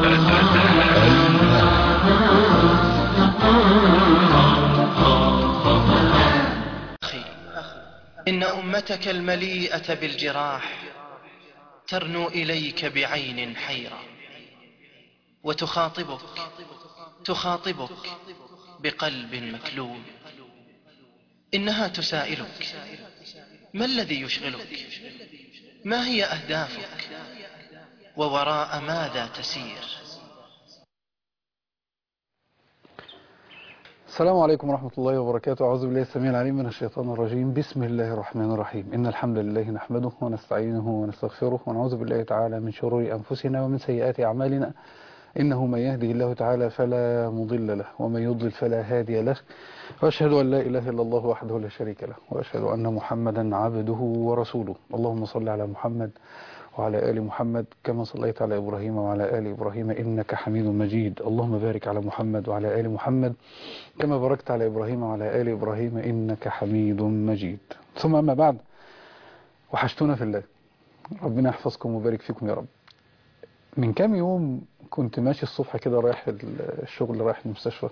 أخي إن أمتك المليئة بالجراح ترنو إليك بعين حيرة وتخاطبك تخاطبك بقلب مكلوم إنها تسائلك ما الذي يشغلك ما هي أهدافك ووراء ماذا تسير السلام عليكم ورحمة الله وبركاته أعوذ بالله السميع العليم من الشيطان الرجيم بسم الله الرحمن الرحيم إن الحمد لله نحمده ونستعينه ونستغفره ونعوذ بالله تعالى من شرور أنفسنا ومن سيئات أعمالنا إنه من يهده الله تعالى فلا مضل له ومن يضلل فلا هادي له وأشهد أن لا إله إلا الله وحده لا شريك له وأشهد أن محمدا عبده ورسوله اللهم صل على محمد وعلى آل محمد كما صليت على إبراهيم وعلى آل إبراهيم إنك حميد مجيد اللهم بارك على محمد وعلى آل محمد كما باركت على إبراهيم وعلى آل إبراهيم إنك حميد مجيد ثم أما بعد وحشتونا في الله ربنا يحفظكم ويبارك فيكم يا رب من كام يوم كنت ماشي الصبح كده رايح الشغل رايح المستشفى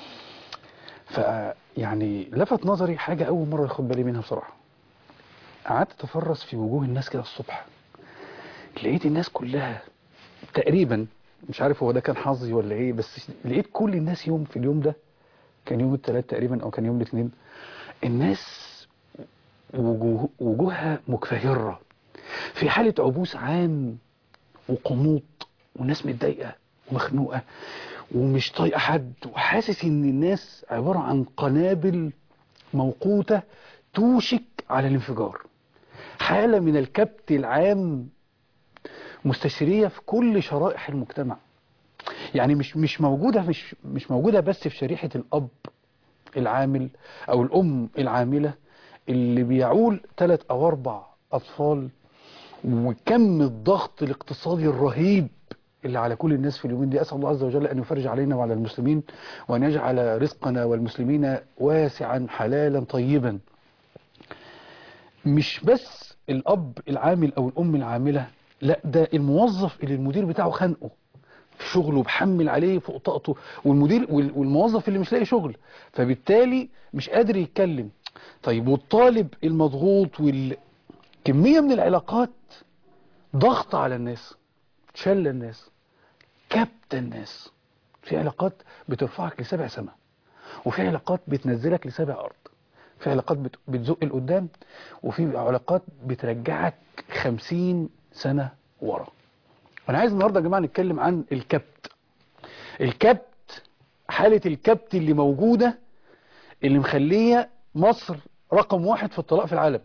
فيعني لفت نظري حاجة أول مرة أخد بالي منها بصراحة قعدت أتفرس في وجوه الناس كده الصبح لقيت الناس كلها تقريبا مش عارف هو ده كان حظي ولا ايه بس لقيت كل الناس يوم في اليوم ده كان يوم الثلاث تقريبا او كان يوم الاثنين الناس وجوه وجوهها مكفهرة في حالة عبوس عام وقنوط والناس متضايقة ومخنوقة ومش طايقة حد وحاسس ان الناس عبارة عن قنابل موقوتة توشك على الانفجار حالة من الكبت العام مستشرية في كل شرائح المجتمع يعني مش مش موجودة مش مش موجودة بس في شريحة الأب العامل أو الأم العاملة اللي بيعول ثلاث أو أربع أطفال وكم الضغط الاقتصادي الرهيب اللي على كل الناس في اليومين دي أسأل الله عز وجل أن يفرج علينا وعلى المسلمين وأن يجعل رزقنا والمسلمين واسعا حلالا طيبا مش بس الأب العامل أو الأم العاملة لا ده الموظف اللي المدير بتاعه خانقه في شغله بحمل عليه فوق طاقته والمدير والموظف اللي مش لاقي شغل فبالتالي مش قادر يتكلم طيب والطالب المضغوط والكمية من العلاقات ضغط على الناس شل الناس كبت الناس في علاقات بترفعك لسبع سماء وفي علاقات بتنزلك لسبع أرض في علاقات بتزق لقدام وفي علاقات بترجعك خمسين سنة ورا أنا عايز النهاردة يا جماعة نتكلم عن الكبت الكبت حالة الكبت اللي موجودة اللي مخلية مصر رقم واحد في الطلاق في العالم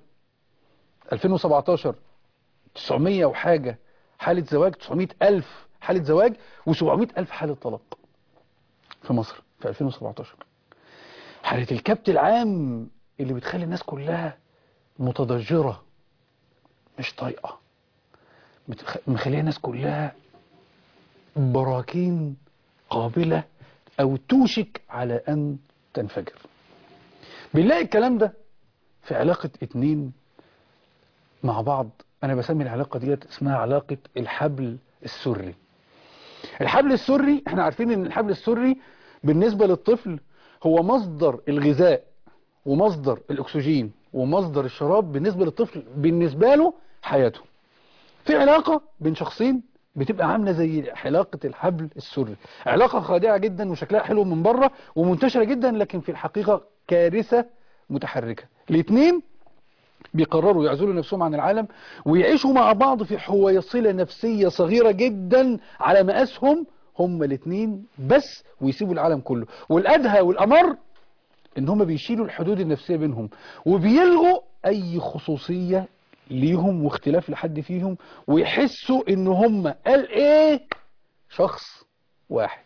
2017 900 وحاجة حالة زواج 900 ألف حالة زواج و700 ألف حالة طلاق في مصر في 2017 حالة الكبت العام اللي بتخلي الناس كلها متضجرة مش طايقة مخليها الناس كلها براكين قابلة أو توشك على أن تنفجر بنلاقي الكلام ده في علاقة اتنين مع بعض أنا بسمي العلاقة ديت اسمها علاقة الحبل السري الحبل السري احنا عارفين ان الحبل السري بالنسبة للطفل هو مصدر الغذاء ومصدر الأكسجين ومصدر الشراب بالنسبة للطفل بالنسبة له حياته في علاقة بين شخصين بتبقى عاملة زي علاقة الحبل السري علاقة خادعة جدا وشكلها حلو من بره ومنتشرة جدا لكن في الحقيقة كارثة متحركة الاثنين بيقرروا يعزلوا نفسهم عن العالم ويعيشوا مع بعض في حويصلة نفسية صغيرة جدا على مقاسهم هم الاثنين بس ويسيبوا العالم كله والأدهى والأمر ان هم بيشيلوا الحدود النفسية بينهم وبيلغوا اي خصوصية ليهم واختلاف لحد فيهم ويحسوا ان هم قال ايه شخص واحد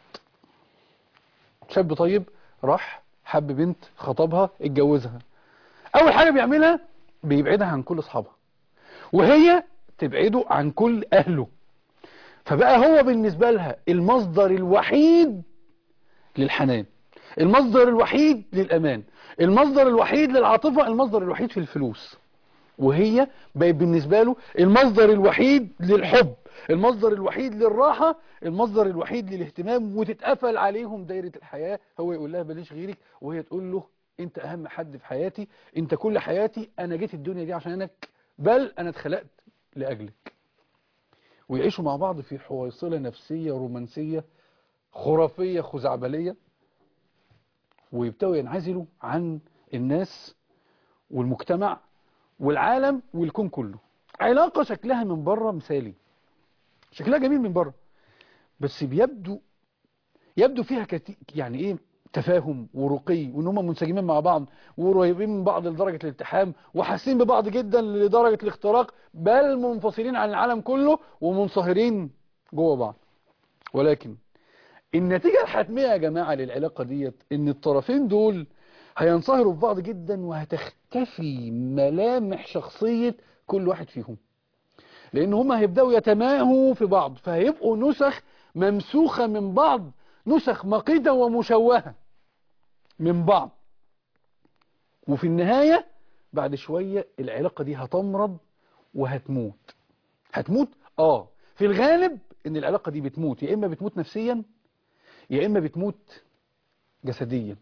شاب طيب راح حب بنت خطبها اتجوزها اول حاجة بيعملها بيبعدها عن كل اصحابها وهي تبعده عن كل اهله فبقى هو بالنسبة لها المصدر الوحيد للحنان المصدر الوحيد للأمان المصدر الوحيد للعاطفة المصدر الوحيد في الفلوس وهي بقت بالنسبة له المصدر الوحيد للحب المصدر الوحيد للراحة المصدر الوحيد للاهتمام وتتقفل عليهم دايرة الحياة هو يقول لها بلاش غيرك وهي تقول له انت اهم حد في حياتي انت كل حياتي انا جيت الدنيا دي عشانك بل انا اتخلقت لاجلك ويعيشوا مع بعض في حويصلة نفسية رومانسية خرافية خزعبلية ويبتدوا ينعزلوا عن الناس والمجتمع والعالم والكون كله علاقة شكلها من بره مثالي شكلها جميل من بره بس بيبدو يبدو فيها كتي يعني ايه تفاهم ورقي وان هم منسجمين مع بعض وقريبين من بعض لدرجة الالتحام وحاسين ببعض جدا لدرجة الاختراق بل منفصلين عن العالم كله ومنصهرين جوه بعض ولكن النتيجة الحتمية يا جماعة للعلاقة ديت ان الطرفين دول هينصهروا في بعض جدا وهتختفي ملامح شخصية كل واحد فيهم لان هما هيبدأوا يتماهوا في بعض فهيبقوا نسخ ممسوخة من بعض نسخ مقيتة ومشوهة من بعض وفي النهاية بعد شوية العلاقة دي هتمرض وهتموت هتموت اه في الغالب ان العلاقة دي بتموت يا اما بتموت نفسيا يا اما بتموت جسديا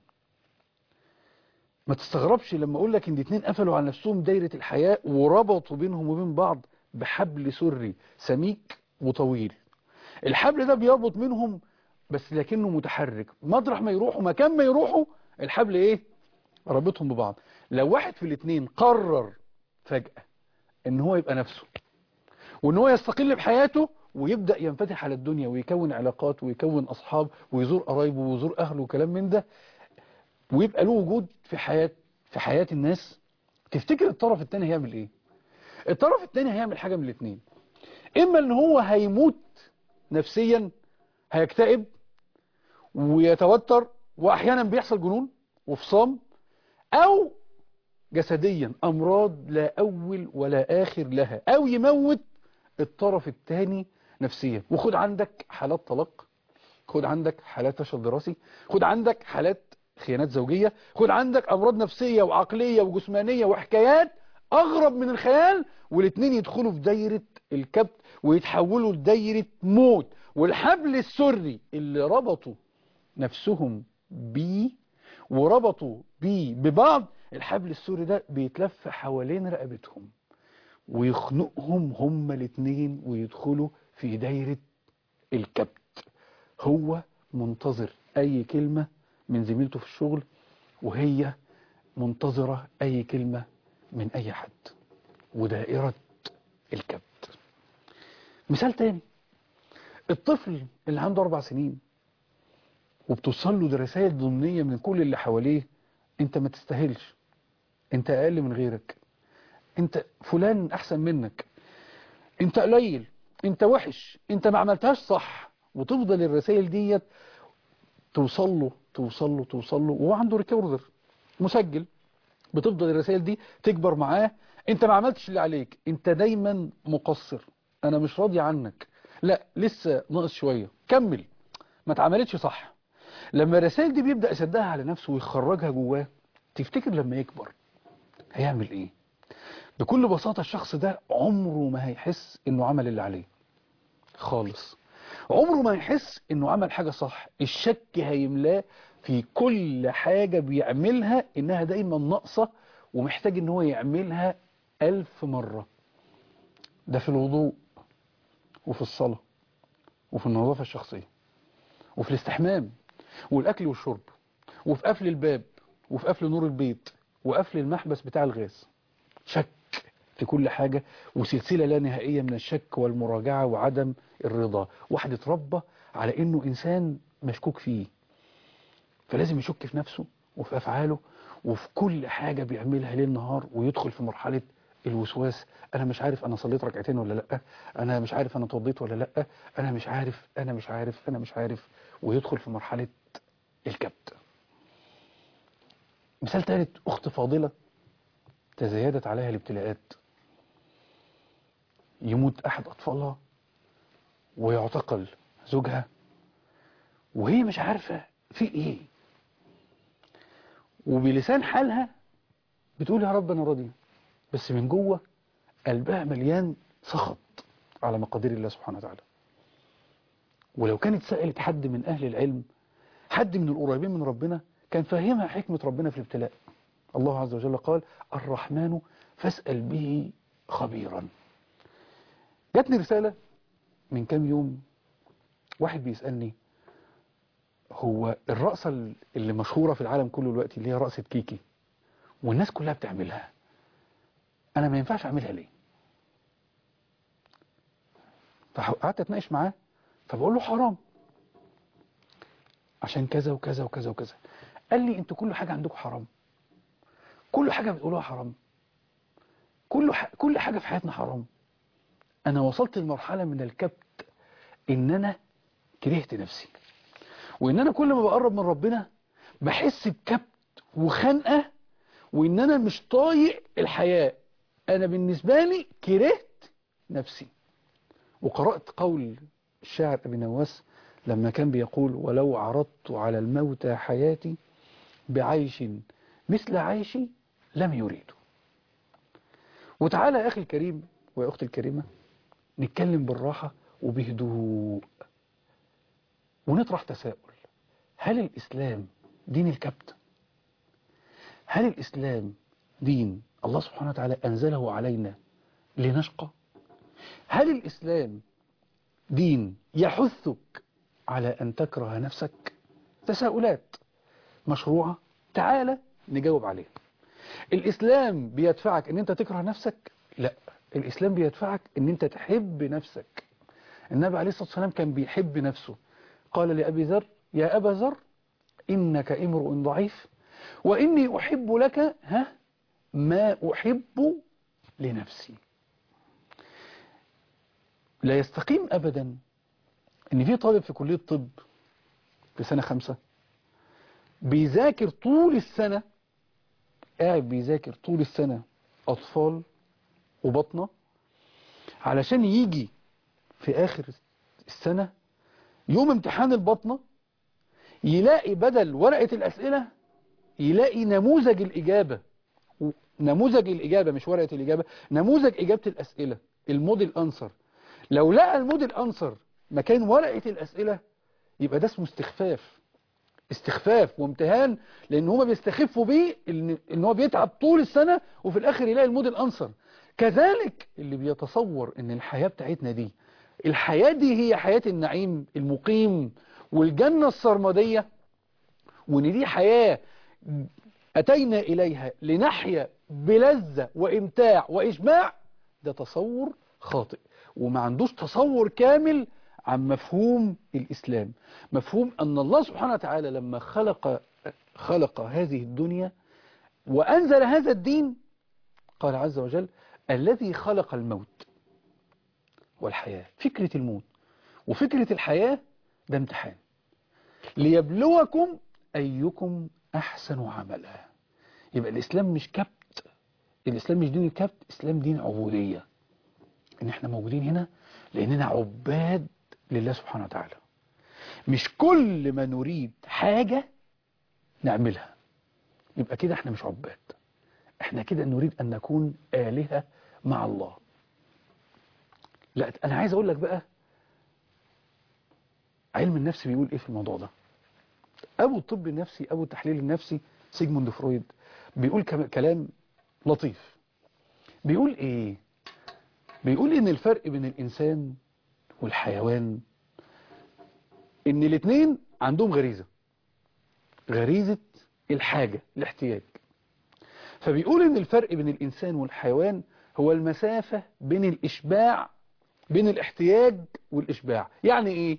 ما تستغربش لما اقول لك ان اتنين قفلوا على نفسهم دايرة الحياة وربطوا بينهم وبين بعض بحبل سري سميك وطويل الحبل ده بيربط منهم بس لكنه متحرك مطرح ما يروحوا مكان ما يروحوا الحبل ايه رابطهم ببعض لو واحد في الاتنين قرر فجأة ان هو يبقى نفسه وان هو يستقل بحياته ويبدأ ينفتح على الدنيا ويكون علاقات ويكون اصحاب ويزور قرايبه ويزور اهله وكلام من ده ويبقى له وجود في حياة في حياة الناس تفتكر الطرف التاني هيعمل ايه الطرف التاني هيعمل حاجة من الاتنين اما ان هو هيموت نفسيا هيكتئب ويتوتر واحيانا بيحصل جنون وفصام او جسديا امراض لا اول ولا اخر لها او يموت الطرف الثاني نفسيا وخد عندك حالات طلاق خد عندك حالات فشل دراسي خد عندك حالات خيانات زوجية خد عندك امراض نفسية وعقلية وجسمانية وحكايات اغرب من الخيال والاثنين يدخلوا في دايرة الكبت ويتحولوا لدايرة موت والحبل السري اللي ربطوا نفسهم بيه وربطوا بيه ببعض الحبل السوري ده بيتلف حوالين رقبتهم ويخنقهم هما الاثنين ويدخلوا في دايرة الكبت هو منتظر اي كلمة من زميلته في الشغل وهي منتظرة اي كلمة من اي حد ودائرة الكبت مثال تاني الطفل اللي عنده اربع سنين وبتوصل له رسائل ضمنية من كل اللي حواليه انت ما تستاهلش انت اقل من غيرك انت فلان احسن منك انت قليل انت وحش انت ما عملتهاش صح وتفضل الرسائل ديت توصل له توصل له توصل له وهو عنده ريكوردر مسجل بتفضل الرسائل دي تكبر معاه انت ما عملتش اللي عليك انت دايما مقصر انا مش راضي عنك لا لسه ناقص شوية كمل ما اتعملتش صح لما الرسائل دي بيبدأ يصدقها على نفسه ويخرجها جواه تفتكر لما يكبر هيعمل ايه بكل بساطة الشخص ده عمره ما هيحس انه عمل اللي عليه خالص عمره ما هيحس انه عمل حاجة صح الشك هيملاه في كل حاجة بيعملها انها دايما ناقصة ومحتاج ان هو يعملها الف مرة ده في الوضوء وفي الصلاة وفي النظافة الشخصية وفي الاستحمام والأكل والشرب وفي قفل الباب وفي قفل نور البيت وقفل المحبس بتاع الغاز شك في كل حاجة وسلسلة لا نهائية من الشك والمراجعة وعدم الرضا واحد اتربى على انه انسان مشكوك فيه فلازم يشك في نفسه وفي افعاله وفي كل حاجة بيعملها ليل نهار ويدخل في مرحلة الوسواس انا مش عارف انا صليت ركعتين ولا لا انا مش عارف انا اتوضيت ولا لا انا مش عارف انا مش عارف انا مش عارف ويدخل في مرحلة الكبت مثال ثالث اخت فاضلة تزايدت عليها الابتلاءات يموت احد اطفالها ويعتقل زوجها وهي مش عارفة في ايه وبلسان حالها بتقول يا رب انا راضيه بس من جوه قلبها مليان سخط على مقادير الله سبحانه وتعالى ولو كانت سألت حد من أهل العلم حد من القريبين من ربنا كان فاهمها حكمة ربنا في الابتلاء الله عز وجل قال الرحمن فاسأل به خبيرا جاتني رسالة من كام يوم واحد بيسألني هو الرقصة اللي مشهورة في العالم كله دلوقتي اللي هي رقصة كيكي والناس كلها بتعملها أنا ما ينفعش أعملها ليه فقعدت أتناقش معاه فبقول له حرام عشان كذا وكذا وكذا وكذا قال لي انتوا كل حاجة عندكم حرام كل حاجة بتقولوها حرام كل ح... كل حاجة في حياتنا حرام انا وصلت لمرحلة من الكبت ان انا كرهت نفسي وان انا كل ما بقرب من ربنا بحس بكبت وخنقة وان انا مش طايق الحياة انا بالنسبة لي كرهت نفسي وقرأت قول الشاعر ابي نواس لما كان بيقول ولو عرضت على الموت حياتي بعيش مثل عيشي لم يريدوا وتعالى يا أخي الكريم ويا أختي الكريمة نتكلم بالراحة وبهدوء ونطرح تساؤل هل الإسلام دين الكبت هل الإسلام دين الله سبحانه وتعالى أنزله علينا لنشقى هل الإسلام دين يحثك على أن تكره نفسك تساؤلات مشروعة تعالى نجاوب عليها الإسلام بيدفعك أن أنت تكره نفسك لا الإسلام بيدفعك أن أنت تحب نفسك النبي عليه الصلاة والسلام كان بيحب نفسه قال لأبي ذر يا أبا ذر إنك امرؤ ضعيف وإني أحب لك ها ما أحب لنفسي لا يستقيم أبدا ان في طالب في كلية طب في سنة خمسة بيذاكر طول السنة قاعد بيذاكر طول السنة أطفال وبطنة علشان يجي في آخر السنة يوم امتحان البطنة يلاقي بدل ورقة الأسئلة يلاقي نموذج الإجابة نموذج الإجابة مش ورقة الإجابة نموذج إجابة الأسئلة الموديل أنسر لو لقى الموديل أنسر مكان ورقة الأسئلة يبقى ده اسمه استخفاف استخفاف وامتهان لأن هما بيستخفوا بيه إن, إن هو بيتعب طول السنة وفي الآخر يلاقي الموديل أنسر كذلك اللي بيتصور إن الحياة بتاعتنا دي الحياة دي هي حياة النعيم المقيم والجنة السرمدية وإن دي حياة أتينا إليها لنحيا بلذة وإمتاع وإشباع ده تصور خاطئ وما عندوش تصور كامل عن مفهوم الإسلام مفهوم أن الله سبحانه وتعالى لما خلق خلق هذه الدنيا وأنزل هذا الدين قال عز وجل الذي خلق الموت والحياة فكرة الموت وفكرة الحياة ده امتحان ليبلوكم أيكم أحسن عملا يبقى الإسلام مش كبت الإسلام مش دين الكبت إسلام دين عبودية إن إحنا موجودين هنا لأننا عباد لله سبحانه وتعالى مش كل ما نريد حاجة نعملها يبقى كده احنا مش عباد احنا كده نريد ان نكون آلهة مع الله لا انا عايز اقول لك بقى علم النفس بيقول ايه في الموضوع ده ابو الطب النفسي ابو التحليل النفسي سيجموند فرويد بيقول كلام لطيف بيقول ايه بيقول ان الفرق بين الانسان والحيوان ان الاثنين عندهم غريزة غريزة الحاجة الاحتياج فبيقول ان الفرق بين الانسان والحيوان هو المسافة بين الاشباع بين الاحتياج والاشباع يعني ايه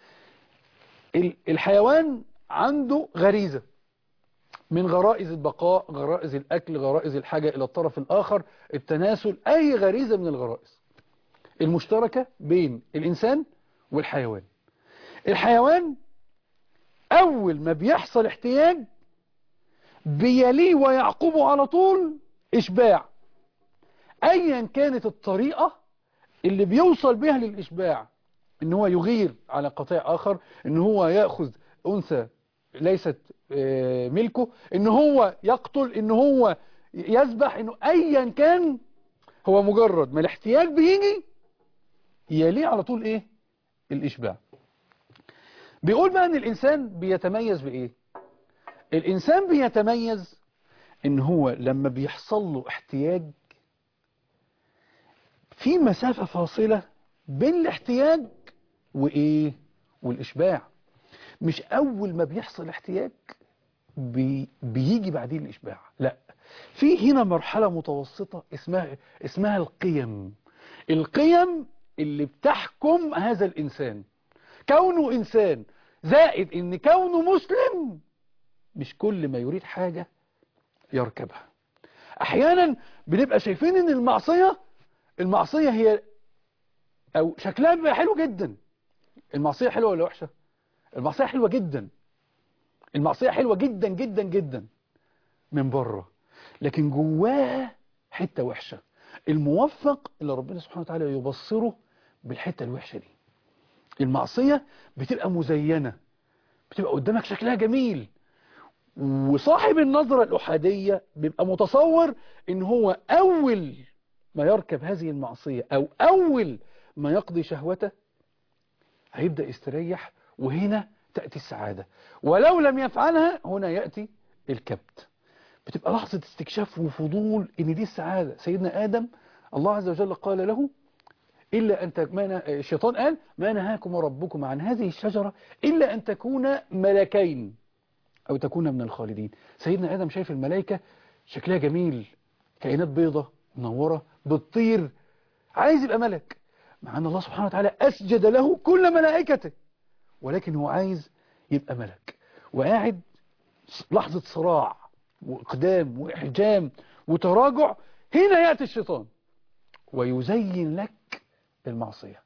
الحيوان عنده غريزة من غرائز البقاء غرائز الاكل غرائز الحاجة الى الطرف الاخر التناسل اي غريزة من الغرائز المشتركة بين الإنسان والحيوان الحيوان أول ما بيحصل احتياج بيليه ويعقبه على طول إشباع أيا كانت الطريقة اللي بيوصل بها للإشباع إن هو يغير على قطيع آخر إن هو يأخذ أنثى ليست ملكه إن هو يقتل إن هو يسبح انه ايا كان هو مجرد ما الاحتياج بيجي يليه على طول ايه الاشباع بيقول بقى ان الانسان بيتميز بايه الانسان بيتميز ان هو لما بيحصل له احتياج في مسافة فاصلة بين الاحتياج وايه والاشباع مش اول ما بيحصل احتياج بي بيجي بعدين الاشباع لا في هنا مرحلة متوسطة اسمها اسمها القيم القيم اللي بتحكم هذا الانسان كونه انسان زائد ان كونه مسلم مش كل ما يريد حاجة يركبها احيانا بنبقى شايفين ان المعصية المعصية هي او شكلها بيبقى حلو جدا المعصية حلوة ولا وحشة المعصية حلوة جدا المعصية حلوة جدا جدا جدا من بره لكن جواها حتة وحشة الموفق اللي ربنا سبحانه وتعالى يبصره بالحتة الوحشة دي المعصية بتبقى مزينة بتبقى قدامك شكلها جميل وصاحب النظرة الأحادية بيبقى متصور ان هو أول ما يركب هذه المعصية أو أول ما يقضي شهوته هيبدأ يستريح وهنا تأتي السعادة ولو لم يفعلها هنا يأتي الكبت بتبقى لحظة استكشاف وفضول ان دي السعادة سيدنا آدم الله عز وجل قال له إلا أن تك... ما ن... الشيطان قال ما نهاكم ربكم عن هذه الشجرة إلا أن تكون ملكين أو تكون من الخالدين سيدنا آدم شايف الملائكة شكلها جميل كائنات بيضة منورة بتطير عايز يبقى ملك مع أن الله سبحانه وتعالى أسجد له كل ملائكته ولكن هو عايز يبقى ملك وقاعد لحظة صراع وإقدام وإحجام وتراجع هنا يأتي الشيطان ويزين لك المعصية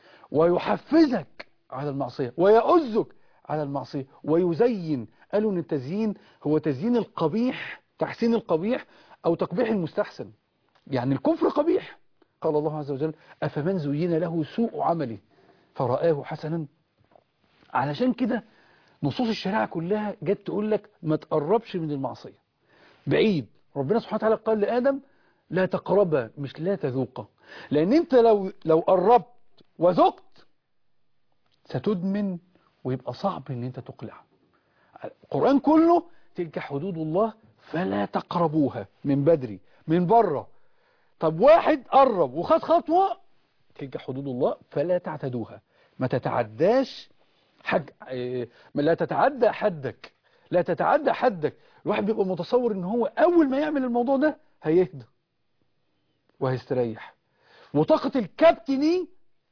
ويحفزك على المعصية ويؤذك على المعصية ويزين قالوا ان التزيين هو تزيين القبيح تحسين القبيح او تقبيح المستحسن يعني الكفر قبيح قال الله عز وجل أفمن زين له سوء عمله فرآه حسنا علشان كده نصوص الشريعة كلها جت تقول لك ما تقربش من المعصية بعيد ربنا سبحانه وتعالى قال لآدم لا تقربا مش لا تذوقا لأن أنت لو لو قربت وذقت ستدمن ويبقى صعب أن أنت تقلع القرآن كله تلك حدود الله فلا تقربوها من بدري من بره طب واحد قرب وخد خطوة تلك حدود الله فلا تعتدوها ما تتعداش حد لا تتعدى حدك لا تتعدى حدك الواحد بيبقى متصور ان هو اول ما يعمل الموضوع ده هيهدى وهيستريح وطاقة الكبت دي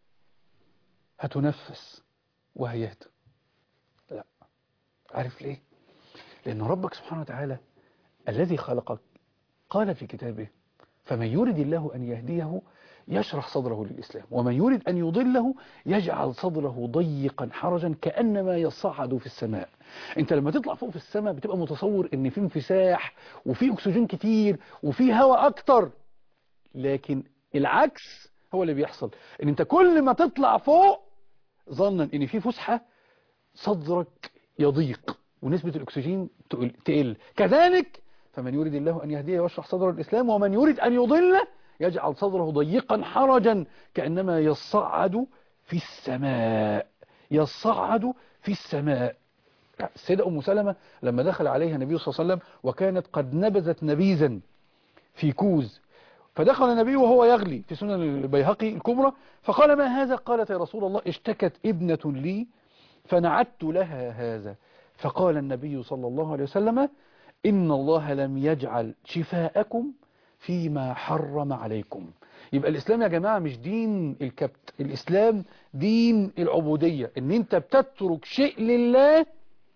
هتنفس وهيهدى لا عارف ليه لان ربك سبحانه وتعالى الذي خلقك قال في كتابه فمن يرد الله أن يهديه يشرح صدره للإسلام ومن يريد أن يضله يجعل صدره ضيقا حرجا كأنما يصعد في السماء انت لما تطلع فوق في السماء بتبقى متصور ان في انفساح وفي اكسجين كتير وفي هواء اكتر لكن العكس هو اللي بيحصل ان انت كل ما تطلع فوق ظنا ان في فسحة صدرك يضيق ونسبة الاكسجين تقل كذلك فمن يريد الله أن يهديه ويشرح صدر الإسلام ومن يريد أن يضله يجعل صدره ضيقا حرجا كأنما يصعد في السماء يصعد في السماء السيدة أم سلمة لما دخل عليها النبي صلى الله عليه وسلم وكانت قد نبذت نبيذا في كوز فدخل النبي وهو يغلي في سنن البيهقي الكبرى فقال ما هذا قالت يا رسول الله اشتكت ابنة لي فنعدت لها هذا فقال النبي صلى الله عليه وسلم إن الله لم يجعل شفاءكم فيما حرم عليكم يبقى الإسلام يا جماعة مش دين الكبت الإسلام دين العبودية إن أنت بتترك شيء لله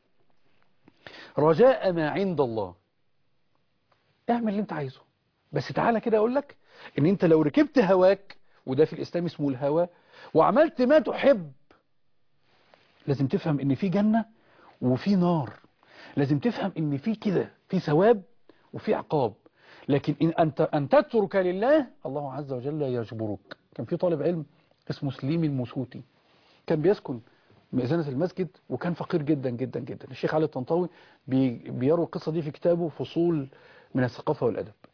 رجاء ما عند الله اعمل اللي أنت عايزه بس تعالى كده أقول لك إن أنت لو ركبت هواك وده في الإسلام اسمه الهوى وعملت ما تحب لازم تفهم إن في جنة وفي نار لازم تفهم ان في كده في ثواب وفي عقاب لكن إن أنت أن تترك لله الله عز وجل يجبرك كان في طالب علم اسمه سليم المسوتي كان بيسكن مئذنة المسجد وكان فقير جدا جدا جدا الشيخ علي الطنطاوي بي بيروي القصة دي في كتابه فصول من الثقافة والأدب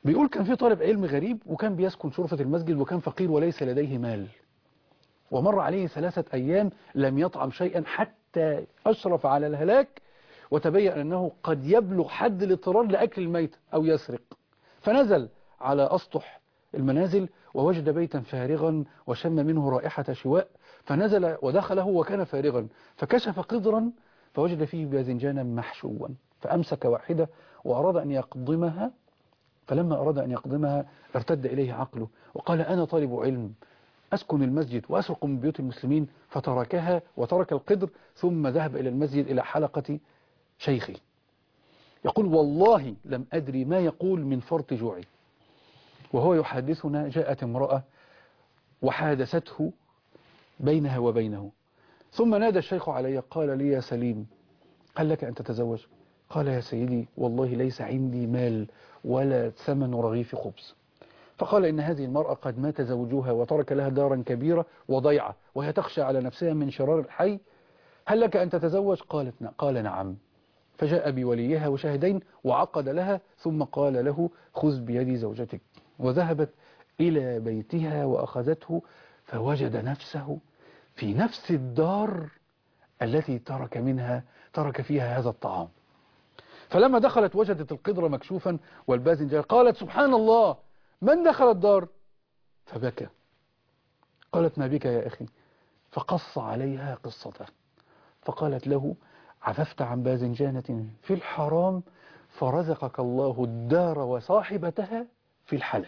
بيقول كان في طالب علم غريب وكان بيسكن شرفة المسجد وكان فقير وليس لديه مال ومر عليه ثلاثة أيام لم يطعم شيئا حتى أشرف على الهلاك وتبين أنه قد يبلغ حد الاضطرار لأكل الميت أو يسرق فنزل على أسطح المنازل ووجد بيتا فارغا وشم منه رائحة شواء فنزل ودخله وكان فارغا فكشف قدرا فوجد فيه باذنجانا محشوا فأمسك واحدة وأراد أن يقضمها فلما أراد أن يقضمها ارتد إليه عقله وقال أنا طالب علم أسكن المسجد وأسرق من بيوت المسلمين فتركها وترك القدر ثم ذهب إلى المسجد إلى حلقة شيخي يقول والله لم أدري ما يقول من فرط جوعي وهو يحدثنا جاءت امرأة وحادثته بينها وبينه ثم نادى الشيخ علي قال لي يا سليم هل لك أن تتزوج قال يا سيدي والله ليس عندي مال ولا ثمن رغيف خبز فقال إن هذه المرأة قد مات زوجها وترك لها دارا كبيرة وضيعة وهي تخشى على نفسها من شرار الحي هل لك أن تتزوج قالت ن- قال نعم فجاء بوليها وشاهدين وعقد لها ثم قال له خذ بيد زوجتك وذهبت إلى بيتها وأخذته فوجد نفسه في نفس الدار التي ترك منها ترك فيها هذا الطعام فلما دخلت وجدت القدر مكشوفا والباذنجان قالت سبحان الله من دخل الدار فبكى قالت ما بك يا أخي فقص عليها قصته فقالت له عففت عن باذنجانة في الحرام فرزقك الله الدار وصاحبتها في الحلال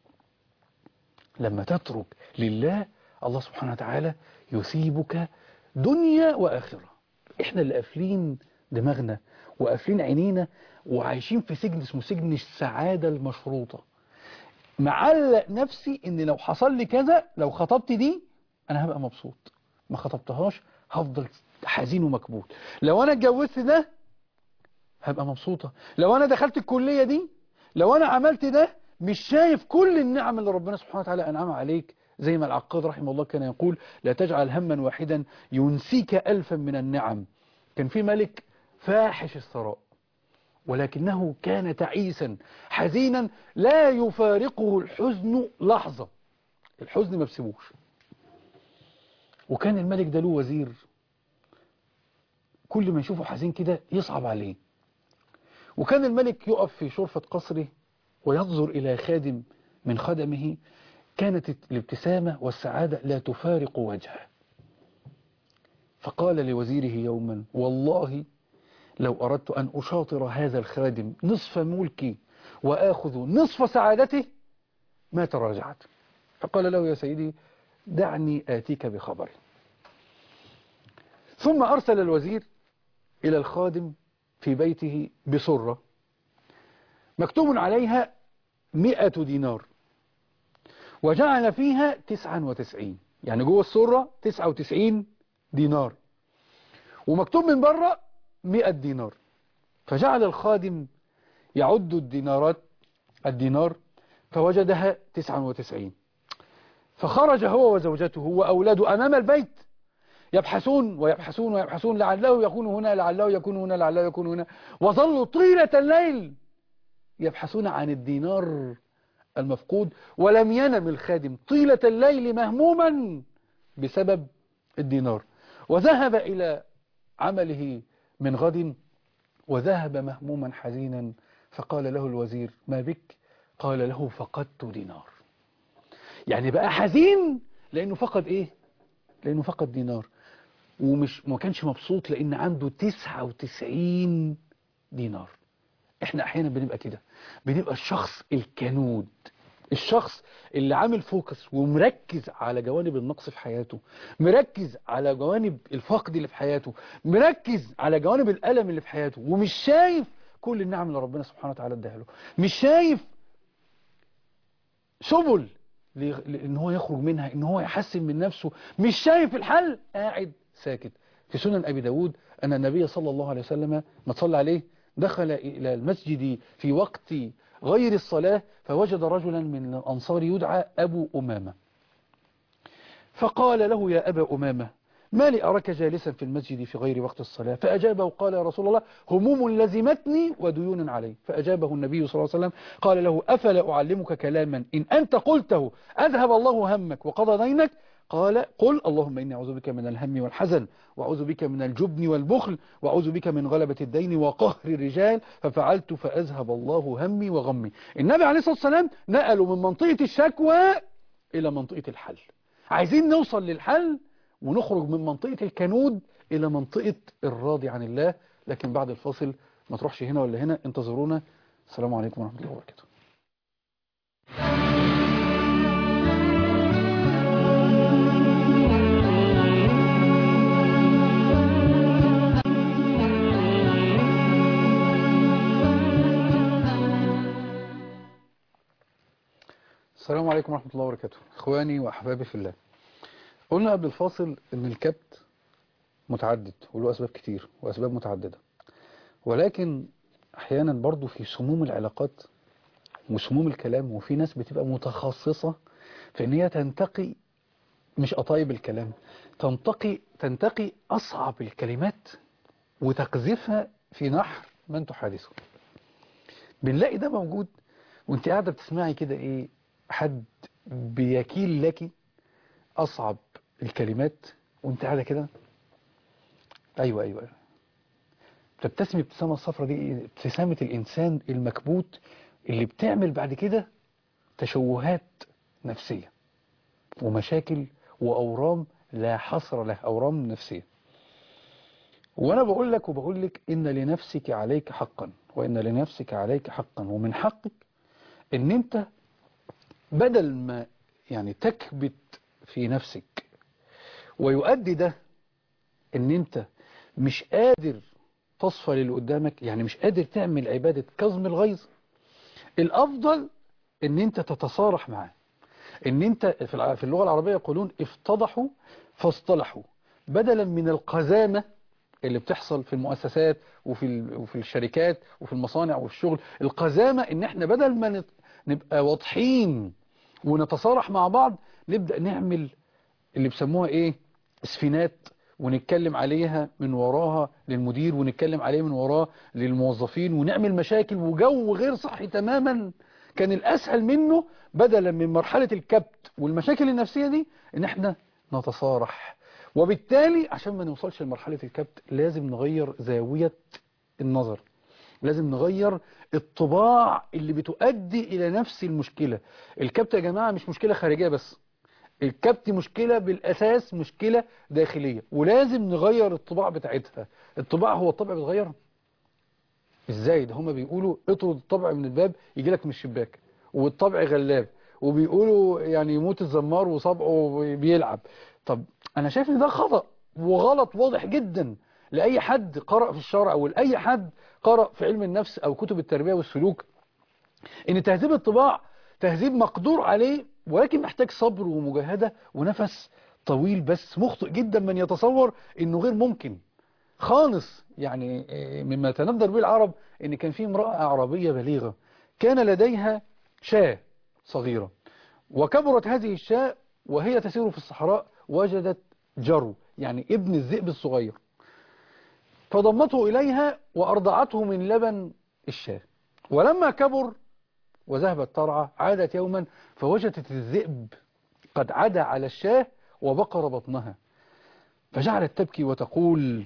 لما تترك لله الله سبحانه وتعالى يثيبك دنيا وآخرة احنا اللي قافلين دماغنا وقافلين عينينا وعايشين في سجن اسمه سجن السعادة المشروطة معلق نفسي ان لو حصل لي كذا لو خطبت دي انا هبقى مبسوط ما خطبتهاش هفضل حزين ومكبوت لو انا اتجوزت ده هبقى مبسوطة لو انا دخلت الكلية دي لو انا عملت ده مش شايف كل النعم اللي ربنا سبحانه وتعالى انعمها عليك زي ما العقاد رحمه الله كان يقول لا تجعل هما واحدا ينسيك ألفا من النعم كان في ملك فاحش الثراء ولكنه كان تعيسا حزينا لا يفارقه الحزن لحظة الحزن ما بسيبوش وكان الملك ده له وزير كل ما يشوفه حزين كده يصعب عليه وكان الملك يقف في شرفة قصره وينظر إلى خادم من خدمه كانت الابتسامة والسعادة لا تفارق وجهه فقال لوزيره يوما والله لو أردت أن أشاطر هذا الخادم نصف ملكي وآخذ نصف سعادته ما تراجعت فقال له يا سيدي دعني آتيك بخبر ثم أرسل الوزير إلى الخادم في بيته بسرة مكتوب عليها مئة دينار وجعل فيها تسعا وتسعين يعني جوه السرة تسعة وتسعين دينار ومكتوب من بره مئة دينار فجعل الخادم يعد الدينارات الدينار فوجدها تسعا وتسعين فخرج هو وزوجته وأولاده أمام البيت يبحثون ويبحثون ويبحثون لعله يكون هنا لعله يكون هنا لعله يكون هنا وظلوا طيلة الليل يبحثون عن الدينار المفقود ولم ينم الخادم طيلة الليل مهموما بسبب الدينار وذهب إلى عمله من غد وذهب مهموما حزينا فقال له الوزير ما بك قال له فقدت دينار يعني بقى حزين لأنه فقد إيه لأنه فقد دينار ومش ما كانش مبسوط لأن عنده 99 دينار احنا احيانا بنبقى كده بنبقى الشخص الكنود الشخص اللي عامل فوكس ومركز على جوانب النقص في حياته مركز على جوانب الفقد اللي في حياته مركز على جوانب الألم اللي في حياته ومش شايف كل النعم اللي ربنا سبحانه وتعالى اداها له مش شايف سبل ان هو يخرج منها ان هو يحسن من نفسه مش شايف الحل قاعد ساكت في سنن أبي داود أن النبي صلى الله عليه وسلم ما تصلى عليه دخل إلى المسجد في وقت غير الصلاة فوجد رجلا من الأنصار يدعى أبو أمامة فقال له يا أبا أمامة ما لي أراك جالسا في المسجد في غير وقت الصلاة فأجابه قال يا رسول الله هموم لزمتني وديون علي فأجابه النبي صلى الله عليه وسلم قال له أفلا أعلمك كلاما إن أنت قلته أذهب الله همك وقضى دينك قال قل اللهم إني أعوذ بك من الهم والحزن وأعوذ بك من الجبن والبخل وأعوذ بك من غلبة الدين وقهر الرجال ففعلت فأذهب الله همي وغمي النبي عليه الصلاة والسلام نقلوا من منطقة الشكوى إلى منطقة الحل عايزين نوصل للحل ونخرج من منطقة الكنود إلى منطقة الراضي عن الله لكن بعد الفاصل ما تروحش هنا ولا هنا انتظرونا السلام عليكم ورحمة الله وبركاته السلام عليكم ورحمة الله وبركاته إخواني وأحبابي في الله قلنا قبل الفاصل إن الكبت متعدد وله أسباب كتير وأسباب متعددة ولكن أحيانا برضو في سموم العلاقات وسموم الكلام وفي ناس بتبقى متخصصة في إن هي تنتقي مش قطايب الكلام تنتقي تنتقي أصعب الكلمات وتقذفها في نحر من تحادثه بنلاقي ده موجود وانت قاعدة بتسمعي كده ايه حد بيكيل لك أصعب الكلمات وانت قاعدة كده أيوة أيوة, أيوة. تبتسم ابتسامة الصفرة دي إيه؟ ابتسامة الإنسان المكبوت اللي بتعمل بعد كده تشوهات نفسية ومشاكل وأورام لا حصر له أورام نفسية وأنا بقول لك وبقول لك إن لنفسك عليك حقا وإن لنفسك عليك حقا ومن حقك إن أنت بدل ما يعني تكبت في نفسك ويؤدي ده ان انت مش قادر تصفى للي قدامك يعني مش قادر تعمل عبادة كظم الغيظ الافضل ان انت تتصارح معاه ان انت في اللغة العربية يقولون افتضحوا فاصطلحوا بدلا من القزامة اللي بتحصل في المؤسسات وفي وفي الشركات وفي المصانع والشغل القزامة ان احنا بدل ما نبقى واضحين ونتصارح مع بعض نبدأ نعمل اللي بسموها ايه اسفينات ونتكلم عليها من وراها للمدير ونتكلم عليه من وراه للموظفين ونعمل مشاكل وجو غير صحي تماما كان الأسهل منه بدلا من مرحلة الكبت والمشاكل النفسية دي ان احنا نتصارح وبالتالي عشان ما نوصلش لمرحلة الكبت لازم نغير زاوية النظر لازم نغير الطباع اللي بتؤدي إلى نفس المشكلة الكبت يا جماعة مش مشكلة خارجية بس الكبت مشكلة بالأساس مشكلة داخلية ولازم نغير الطباع بتاعتها الطباع هو الطبع بيتغير ازاي ده هما بيقولوا اطرد الطبع من الباب يجي لك من الشباك والطبع غلاب وبيقولوا يعني يموت الزمار وصبعه بيلعب طب انا شايف ان ده خطأ وغلط واضح جدا لأي حد قرأ في الشرع أو لأي حد قرأ في علم النفس أو كتب التربية والسلوك إن تهذيب الطباع تهذيب مقدور عليه ولكن محتاج صبر ومجاهدة ونفس طويل بس مخطئ جدا من يتصور إنه غير ممكن خالص يعني مما تندر به العرب إن كان في امرأة أعرابية بليغة كان لديها شاة صغيرة وكبرت هذه الشاة وهي تسير في الصحراء وجدت جرو يعني ابن الذئب الصغير فضمته إليها وأرضعته من لبن الشاة ولما كبر وذهبت ترعى عادت يوما فوجدت الذئب قد عدا على الشاة وبقر بطنها فجعلت تبكي وتقول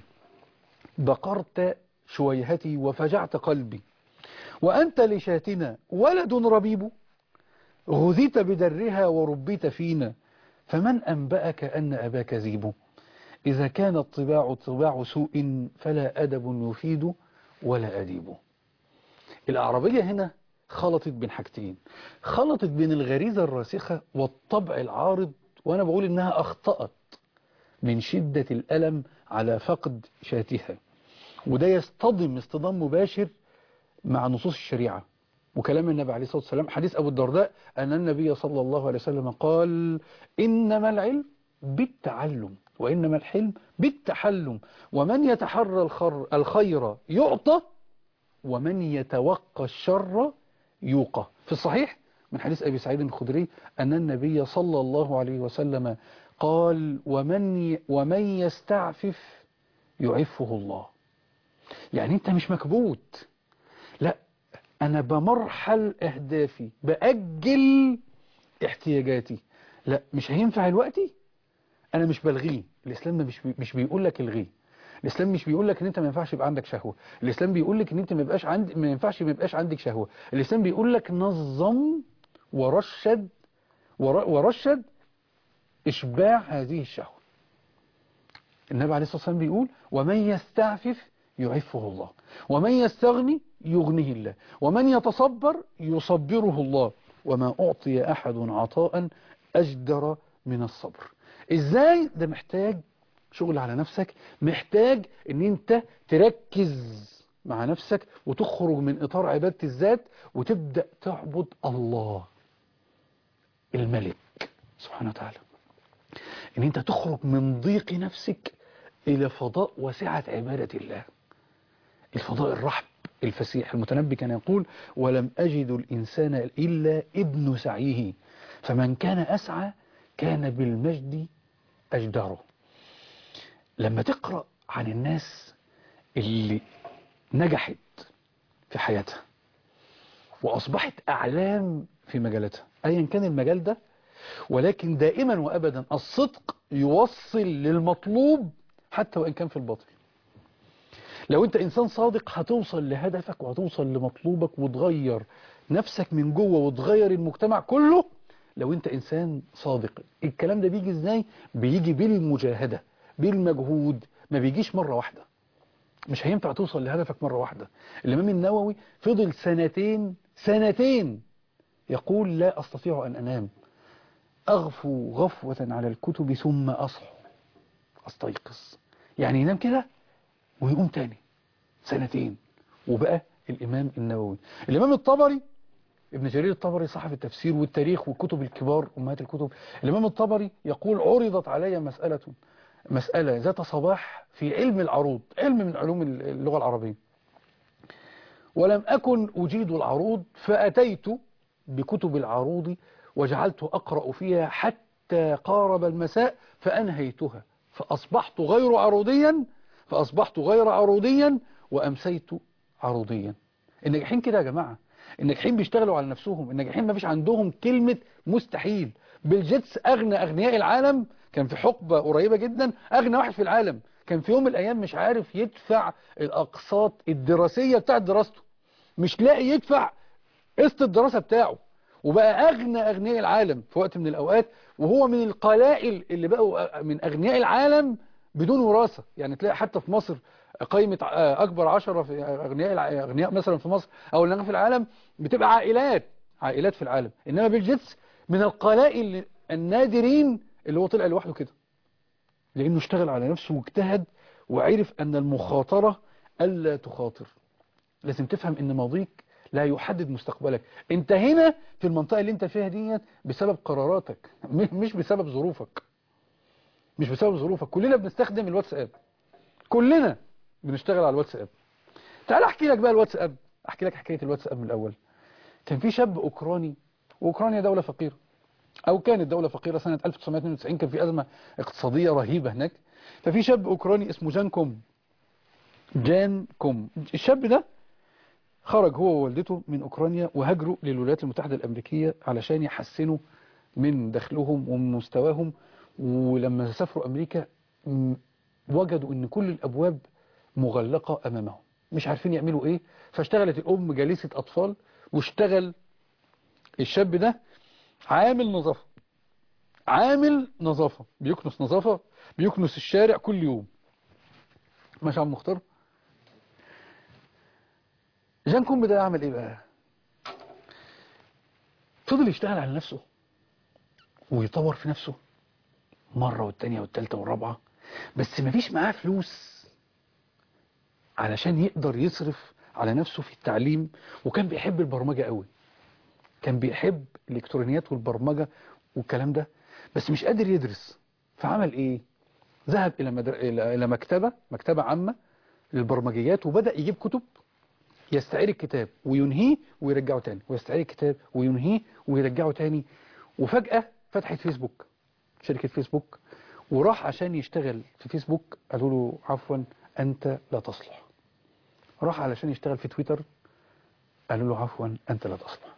بقرت شويهتي وفجعت قلبي وأنت لشاتنا ولد ربيب غذيت بدرها وربيت فينا فمن أنبأك أن أباك ذيب إذا كان الطباع طباع سوء فلا أدب يفيد ولا أديب الأعرابية هنا خلطت بين حاجتين خلطت بين الغريزة الراسخة والطبع العارض وأنا بقول إنها أخطأت من شدة الألم على فقد شاتها وده يصطدم اصطدام مباشر مع نصوص الشريعة وكلام النبي عليه الصلاة والسلام حديث أبو الدرداء أن النبي صلى الله عليه وسلم قال إنما العلم بالتعلم وإنما الحلم بالتحلم ومن يتحرى الخر الخير يعطى ومن يتوقى الشر يوقى في الصحيح من حديث أبي سعيد الخدري أن النبي صلى الله عليه وسلم قال ومن ومن يستعفف يعفه الله يعني انت مش مكبوت لا انا بمرحل اهدافي باجل احتياجاتي لا مش هينفع دلوقتي انا مش بلغيه الاسلام مش بي مش بيقول لك الغيه الاسلام مش بيقول لك ان انت ما ينفعش يبقى عندك شهوه الاسلام بيقول لك ان انت ما يبقاش عند ما ينفعش ما يبقاش عندك شهوه الاسلام بيقول لك نظم ورشد ور- ورشد اشباع هذه الشهوه النبي عليه الصلاه والسلام بيقول ومن يستعفف يعفه الله ومن يستغني يغنيه الله ومن يتصبر يصبره الله وما أعطي أحد عطاء أجدر من الصبر إزاي ده محتاج شغل على نفسك محتاج ان انت تركز مع نفسك وتخرج من اطار عبادة الذات وتبدأ تعبد الله الملك سبحانه وتعالى ان انت تخرج من ضيق نفسك الى فضاء وسعة عبادة الله الفضاء الرحب الفسيح المتنبي كان يقول ولم أجد الإنسان إلا ابن سعيه فمن كان أسعى كان بالمجد أجدره لما تقرأ عن الناس اللي نجحت في حياتها وأصبحت أعلام في مجالاتها أيا كان المجال ده ولكن دائما وأبدا الصدق يوصل للمطلوب حتى وإن كان في الباطل لو انت انسان صادق هتوصل لهدفك وهتوصل لمطلوبك وتغير نفسك من جوه وتغير المجتمع كله لو انت انسان صادق الكلام ده بيجي ازاي بيجي بالمجاهدة بالمجهود ما بيجيش مرة واحدة مش هينفع توصل لهدفك مرة واحدة الامام النووي فضل سنتين سنتين يقول لا استطيع ان انام اغفو غفوة على الكتب ثم اصحو استيقظ يعني ينام كده ويقوم تاني سنتين وبقى الإمام النووي الإمام الطبري ابن جرير الطبري صاحب التفسير والتاريخ والكتب الكبار أمهات الكتب الإمام الطبري يقول عرضت علي مسألة مسألة ذات صباح في علم العروض علم من علوم اللغة العربية ولم أكن أجيد العروض فأتيت بكتب العروض وجعلت أقرأ فيها حتى قارب المساء فأنهيتها فأصبحت غير عروضيا فأصبحت غير عروضيا وأمسيت عروضيا الناجحين كده يا جماعة الناجحين بيشتغلوا على نفسهم الناجحين ما فيش عندهم كلمة مستحيل بيل جيتس أغنى أغنياء العالم كان في حقبة قريبة جدا أغنى واحد في العالم كان في يوم من الأيام مش عارف يدفع الأقساط الدراسية بتاعت دراسته مش لاقي يدفع قسط الدراسة بتاعه وبقى أغنى أغنياء العالم في وقت من الأوقات وهو من القلائل اللي بقوا من أغنياء العالم بدون وراثة يعني تلاقي حتى في مصر قائمة أكبر عشرة في أغنياء أغنياء مثلا في مصر أو اللي في العالم بتبقى عائلات عائلات في العالم إنما بيل جيتس من القلائل النادرين اللي هو طلع لوحده كده لأنه اشتغل على نفسه واجتهد وعرف أن المخاطرة ألا تخاطر لازم تفهم أن ماضيك لا يحدد مستقبلك انت هنا في المنطقة اللي انت فيها دي بسبب قراراتك مش بسبب ظروفك مش بسبب ظروفك كلنا بنستخدم الواتساب كلنا بنشتغل على الواتساب تعال احكي لك بقى الواتساب احكي لك حكاية الواتساب من الاول كان في شاب اوكراني واوكرانيا دولة فقيرة او كانت دولة فقيرة سنة 1992 كان في ازمة اقتصادية رهيبة هناك ففي شاب اوكراني اسمه جان كوم جان كوم الشاب ده خرج هو ووالدته من اوكرانيا وهاجروا للولايات المتحدة الامريكية علشان يحسنوا من دخلهم ومن مستواهم ولما سافروا أمريكا وجدوا أن كل الأبواب مغلقة أمامهم مش عارفين يعملوا إيه فاشتغلت الأم جالسة أطفال واشتغل الشاب ده عامل نظافة عامل نظافة بيكنس نظافة بيكنس الشارع كل يوم ماشي عم مختار جان كوم ده يعمل ايه بقى فضل يشتغل على نفسه ويطور في نفسه مرة والتانية والتالتة والرابعة بس مفيش معاه فلوس علشان يقدر يصرف على نفسه في التعليم وكان بيحب البرمجة قوي كان بيحب الالكترونيات والبرمجة والكلام ده بس مش قادر يدرس فعمل ايه ذهب الى, مدر... إلى مكتبة مكتبة عامة للبرمجيات وبدأ يجيب كتب يستعير الكتاب وينهيه ويرجعه تاني ويستعير الكتاب وينهيه ويرجعه تاني وفجأة فتحت فيسبوك شركة فيسبوك وراح عشان يشتغل في فيسبوك قالوا له عفوا أنت لا تصلح راح علشان يشتغل في تويتر قالوا له عفوا أنت لا تصلح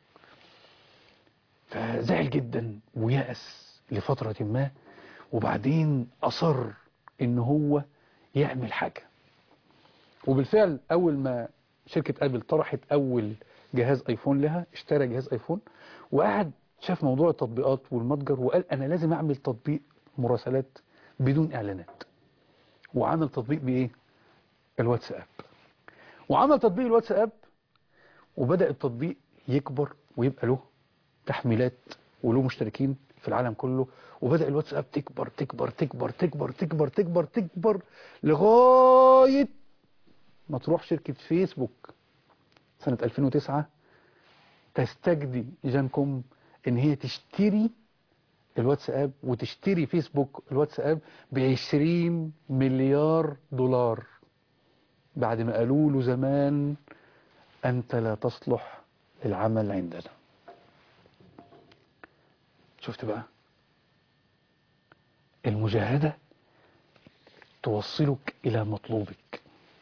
فزعل جدا ويأس لفترة ما وبعدين أصر إن هو يعمل حاجة وبالفعل أول ما شركة أبل طرحت أول جهاز ايفون لها اشترى جهاز ايفون وقعد شاف موضوع التطبيقات والمتجر وقال انا لازم اعمل تطبيق مراسلات بدون اعلانات وعمل تطبيق بايه الواتساب وعمل تطبيق الواتساب وبدأ التطبيق يكبر ويبقى له تحميلات وله مشتركين في العالم كله وبدأ الواتساب تكبر تكبر تكبر تكبر تكبر تكبر تكبر لغاية ما تروح شركة فيسبوك سنة 2009 تستجدي جانكم ان هي تشتري الواتساب وتشتري فيسبوك الواتساب ب 20 مليار دولار بعد ما قالوا له زمان انت لا تصلح للعمل عندنا شفت بقى المجاهدة توصلك الى مطلوبك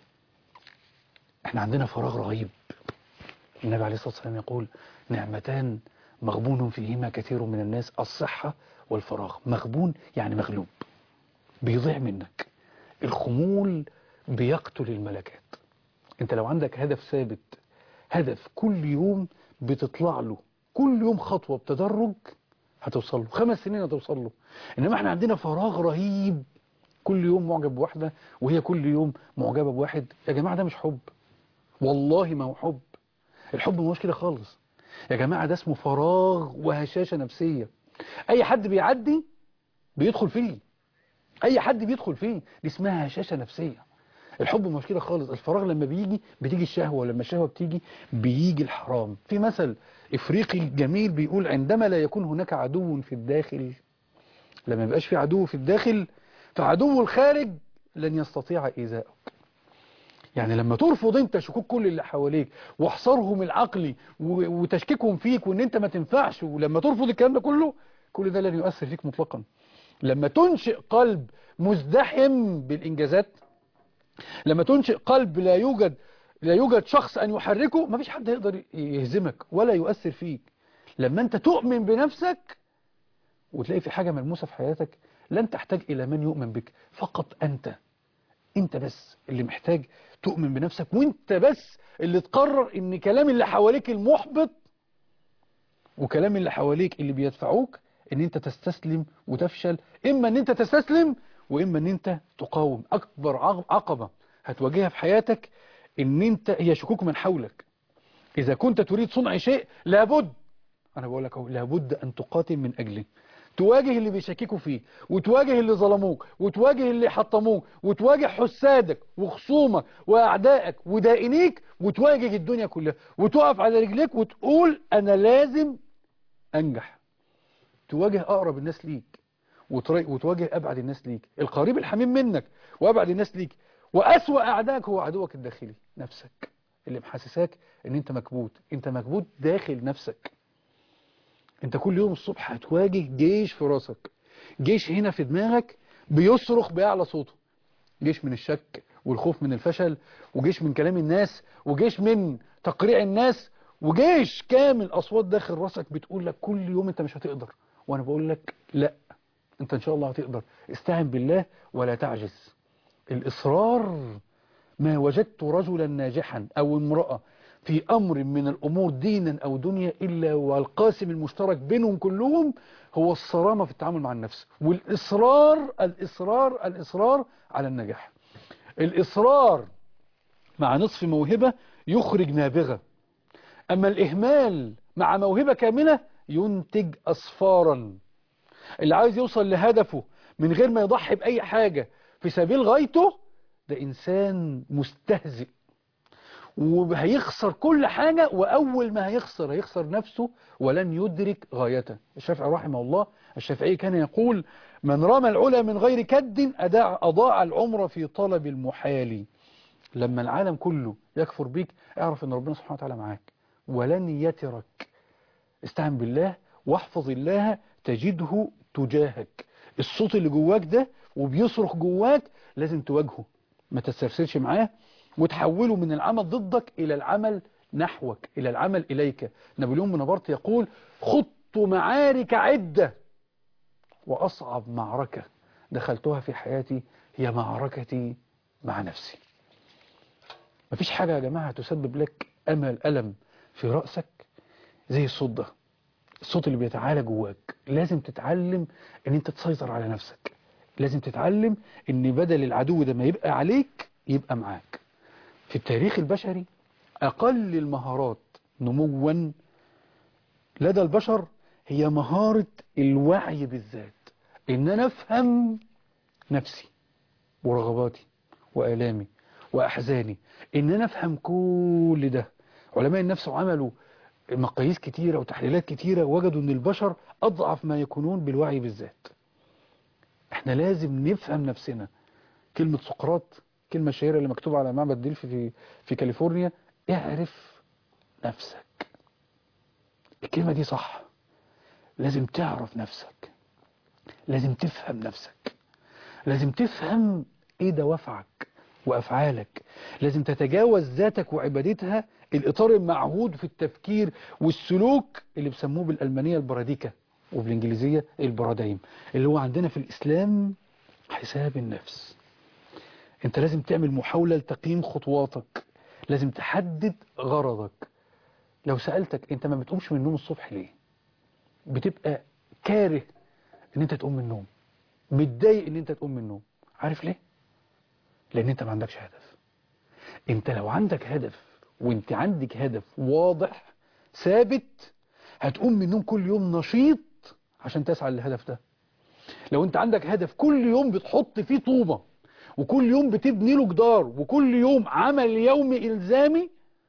احنا عندنا فراغ رهيب النبي عليه الصلاة والسلام يقول نعمتان مغبون فيهما كثير من الناس الصحة والفراغ مغبون يعني مغلوب بيضيع منك الخمول بيقتل الملكات انت لو عندك هدف ثابت هدف كل يوم بتطلع له كل يوم خطوة بتدرج هتوصل له خمس سنين هتوصل له انما احنا عندنا فراغ رهيب كل يوم معجب بواحدة وهي كل يوم معجبة بواحد يا جماعة ده مش حب والله ما هو حب الحب ما هوش كده خالص يا جماعة ده اسمه فراغ وهشاشة نفسية اي حد بيعدي بيدخل فيه اي حد بيدخل فيه دي اسمها هشاشة نفسية الحب مش كده خالص الفراغ لما بيجي بتيجي الشهوة ولما الشهوة بتيجي بيجي الحرام في مثل افريقي جميل بيقول عندما لا يكون هناك عدو في الداخل لما يبقاش في عدو في الداخل فعدو الخارج لن يستطيع إيذائك يعني لما ترفض انت شكوك كل اللي حواليك واحصارهم العقلي وتشكيكهم فيك وان انت ما تنفعش ولما ترفض الكلام ده كله كل ده لن يؤثر فيك مطلقا لما تنشئ قلب مزدحم بالانجازات لما تنشئ قلب لا يوجد لا يوجد شخص ان يحركه ما فيش حد يقدر يهزمك ولا يؤثر فيك لما انت تؤمن بنفسك وتلاقي في حاجة ملموسة في حياتك لن تحتاج الى من يؤمن بك فقط انت انت بس اللي محتاج تؤمن بنفسك وانت بس اللي تقرر ان كلام اللي حواليك المحبط وكلام اللي حواليك اللي بيدفعوك ان انت تستسلم وتفشل اما ان انت تستسلم واما ان انت تقاوم اكبر عقبة هتواجهها في حياتك ان انت هي شكوك من حولك اذا كنت تريد صنع شيء لابد انا بقول لك اهو لابد ان تقاتل من اجله تواجه اللي بيشككوا فيه وتواجه اللي ظلموك وتواجه اللي حطموك وتواجه حسادك وخصومك واعدائك ودائنيك وتواجه الدنيا كلها وتقف على رجليك وتقول انا لازم انجح تواجه اقرب الناس ليك وتواجه ابعد الناس ليك القريب الحميم منك وابعد الناس ليك واسوأ اعدائك هو عدوك الداخلي نفسك اللي محسساك ان انت مكبوت انت مكبوت داخل نفسك انت كل يوم الصبح هتواجه جيش في راسك جيش هنا في دماغك بيصرخ بأعلى صوته جيش من الشك والخوف من الفشل وجيش من كلام الناس وجيش من تقريع الناس وجيش كامل أصوات داخل راسك بتقول لك كل يوم انت مش هتقدر وانا بقول لك لا انت ان شاء الله هتقدر استعن بالله ولا تعجز الإصرار ما وجدت رجلا ناجحا أو امرأة في أمر من الأمور دينا أو دنيا إلا والقاسم المشترك بينهم كلهم هو الصرامة في التعامل مع النفس والإصرار الإصرار الإصرار على النجاح الإصرار مع نصف موهبة يخرج نابغة أما الإهمال مع موهبة كاملة ينتج أصفارا اللي عايز يوصل لهدفه من غير ما يضحي بأي حاجة في سبيل غايته ده إنسان مستهزئ وهيخسر كل حاجة وأول ما هيخسر هيخسر نفسه ولن يدرك غايته الشافعي رحمه الله الشافعي كان يقول من رمى العلا من غير كد أداع أضاع العمر في طلب المحال لما العالم كله يكفر بيك اعرف ان ربنا سبحانه وتعالى معاك ولن يترك استعن بالله واحفظ الله تجده تجاهك الصوت اللي جواك ده وبيصرخ جواك لازم تواجهه ما تسترسلش معاه وتحوله من العمل ضدك إلى العمل نحوك إلى العمل إليك نابليون بونابرت يقول خضت معارك عدة وأصعب معركة دخلتها في حياتي هي معركتي مع نفسي مفيش حاجة يا جماعة تسبب لك أمل ألم في رأسك زي الصوت ده الصوت اللي بيتعالى جواك لازم تتعلم ان انت تسيطر على نفسك لازم تتعلم ان بدل العدو ده ما يبقى عليك يبقى معاك في التاريخ البشري اقل المهارات نموا لدى البشر هي مهارة الوعي بالذات ان انا افهم نفسي ورغباتي وآلامي وأحزاني إن أنا أفهم كل ده علماء النفس عملوا مقاييس كتيرة وتحليلات كتيرة وجدوا أن البشر أضعف ما يكونون بالوعي بالذات احنا لازم نفهم نفسنا كلمة سقراط كلمة شهيرة اللي مكتوبة على معبد ديلفي في, في كاليفورنيا اعرف نفسك الكلمة دي صح لازم تعرف نفسك لازم تفهم نفسك لازم تفهم ايه دوافعك وافعالك لازم تتجاوز ذاتك وعبادتها الاطار المعهود في التفكير والسلوك اللي بسموه بالالمانيه البراديكا وبالانجليزيه البرادايم اللي هو عندنا في الاسلام حساب النفس انت لازم تعمل محاوله لتقييم خطواتك لازم تحدد غرضك لو سالتك انت ما بتقومش من النوم الصبح ليه بتبقى كاره ان انت تقوم من النوم متضايق ان انت تقوم من النوم عارف ليه لان انت ما عندكش هدف انت لو عندك هدف وانت عندك هدف واضح ثابت هتقوم من النوم كل يوم نشيط عشان تسعى للهدف ده لو انت عندك هدف كل يوم بتحط فيه طوبة وكل يوم بتبني له جدار وكل يوم عمل يومي إلزامي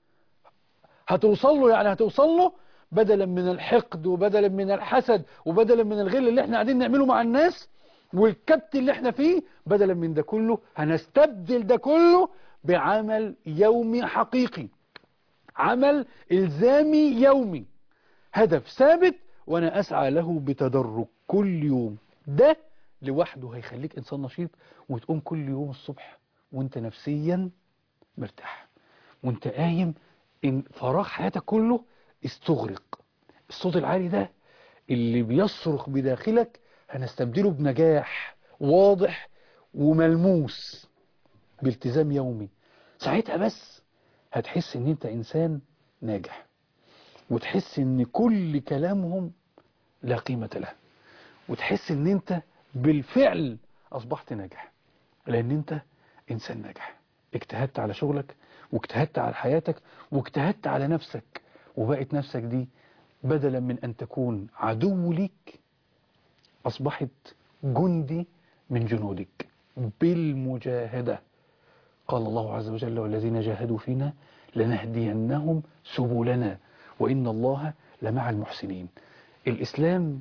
هتوصل له يعني هتوصل له بدلا من الحقد وبدلا من الحسد وبدلا من الغل اللي احنا قاعدين نعمله مع الناس والكبت اللي احنا فيه بدلا من ده كله هنستبدل ده كله بعمل يومي حقيقي عمل إلزامي يومي هدف ثابت وأنا أسعى له بتدرج كل يوم ده لوحده هيخليك إنسان نشيط وتقوم كل يوم الصبح وانت نفسيا مرتاح وانت قايم إن فراغ حياتك كله استغرق الصوت العالي ده اللي بيصرخ بداخلك هنستبدله بنجاح واضح وملموس بالتزام يومي ساعتها بس هتحس ان انت انسان ناجح وتحس ان كل كلامهم لا قيمة له وتحس ان انت بالفعل اصبحت ناجح لان انت انسان ناجح اجتهدت على شغلك واجتهدت على حياتك واجتهدت على نفسك وبقت نفسك دي بدلا من ان تكون عدو ليك أصبحت جندي من جنودك بالمجاهدة قال الله عز وجل والذين جاهدوا فينا لنهدينهم سبلنا وإن الله لمع المحسنين الإسلام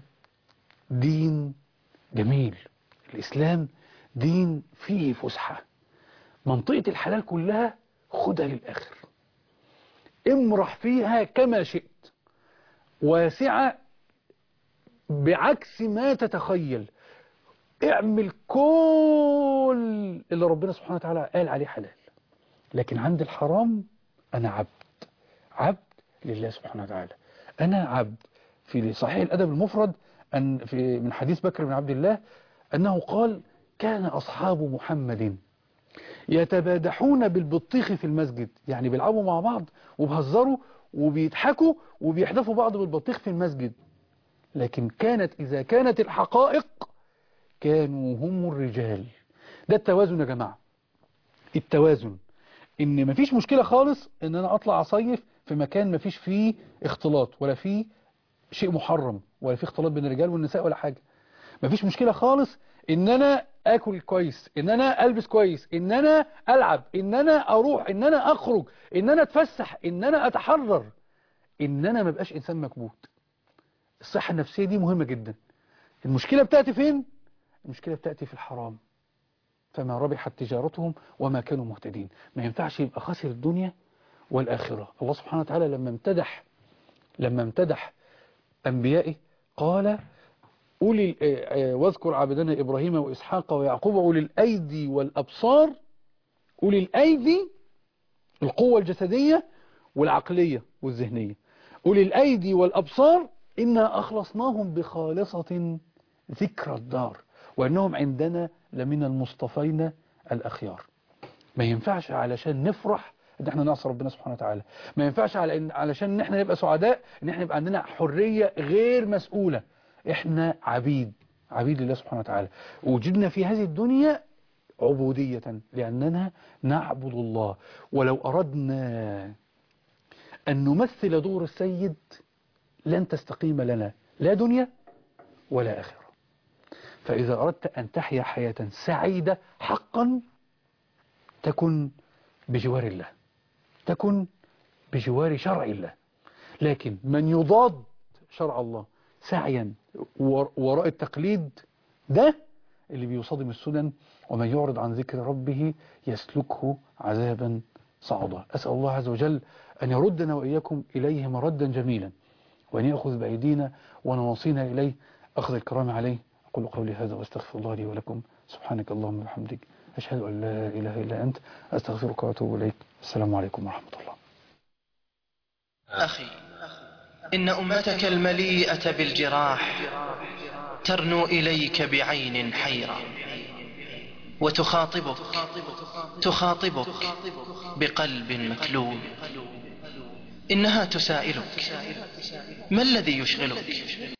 دين جميل الإسلام دين فيه فسحة منطقة الحلال كلها خدها للآخر امرح فيها كما شئت واسعة بعكس ما تتخيل اعمل كل اللي ربنا سبحانه وتعالى قال عليه حلال لكن عند الحرام أنا عبد عبد لله سبحانه وتعالى أنا عبد في صحيح الأدب المفرد أن في من حديث بكر بن عبد الله أنه قال كان أصحاب محمد يتبادحون بالبطيخ في المسجد يعني بيلعبوا مع بعض وبهزروا وبيضحكوا وبيحدفوا بعض بالبطيخ في المسجد لكن كانت إذا كانت الحقائق كانوا هم الرجال ده التوازن يا جماعة التوازن ان مفيش مشكلة خالص ان انا اطلع اصيف في مكان مفيش فيه اختلاط ولا فيه شيء محرم ولا فيه اختلاط بين الرجال والنساء ولا حاجة مفيش مشكلة خالص ان انا اكل كويس ان انا البس كويس ان انا العب ان انا اروح ان انا اخرج ان انا اتفسح ان انا اتحرر ان انا مبقاش انسان مكبوت الصحة النفسية دي مهمة جدا المشكلة بتأتي فين؟ المشكلة بتأتي في الحرام فما ربحت تجارتهم وما كانوا مهتدين ما ينفعش يبقى خاسر الدنيا والآخرة الله سبحانه وتعالى لما امتدح لما امتدح أنبيائه قال أولي ال- آه، آه، واذكر عبدنا إبراهيم وإسحاق ويعقوب أولي الأيدي والأبصار أولي الأيدي القوة الجسدية والعقلية والذهنية أولي الأيدي والأبصار إنا أخلصناهم بخالصة ذكر الدار وأنهم عندنا لمن المصطفين الأخيار ما ينفعش علشان نفرح ان احنا نعصي ربنا سبحانه وتعالى ما ينفعش على إن علشان ان احنا نبقى سعداء ان احنا يبقى عندنا حرية غير مسؤولة احنا عبيد عبيد لله سبحانه وتعالى وجدنا في هذه الدنيا عبودية لأننا نعبد الله ولو أردنا أن نمثل دور السيد لن تستقيم لنا لا دنيا ولا آخرة فإذا أردت أن تحيا حياة سعيدة حقا تكن بجوار الله تكن بجوار شرع الله لكن من يضاد شرع الله سعيا ور- وراء التقليد ده اللي بيصادم السنن ومن يعرض عن ذكر ربه يسلكه عذابا صعدا أسأل الله عز وجل أن يردنا وإياكم إليه مردا جميلا وأن يأخذ بأيدينا ونواصينا إليه أخذ الكرام عليه أقول قولي هذا وأستغفر الله لي ولكم سبحانك اللهم وبحمدك أشهد أن لا إله إلا أنت أستغفرك وأتوب إليك السلام عليكم ورحمة الله أخي إن أمتك المليئة بالجراح ترنو إليك بعين حيرة وتخاطبك تخاطبك بقلب مكلوب إنها تسائلك ما الذي يشغلك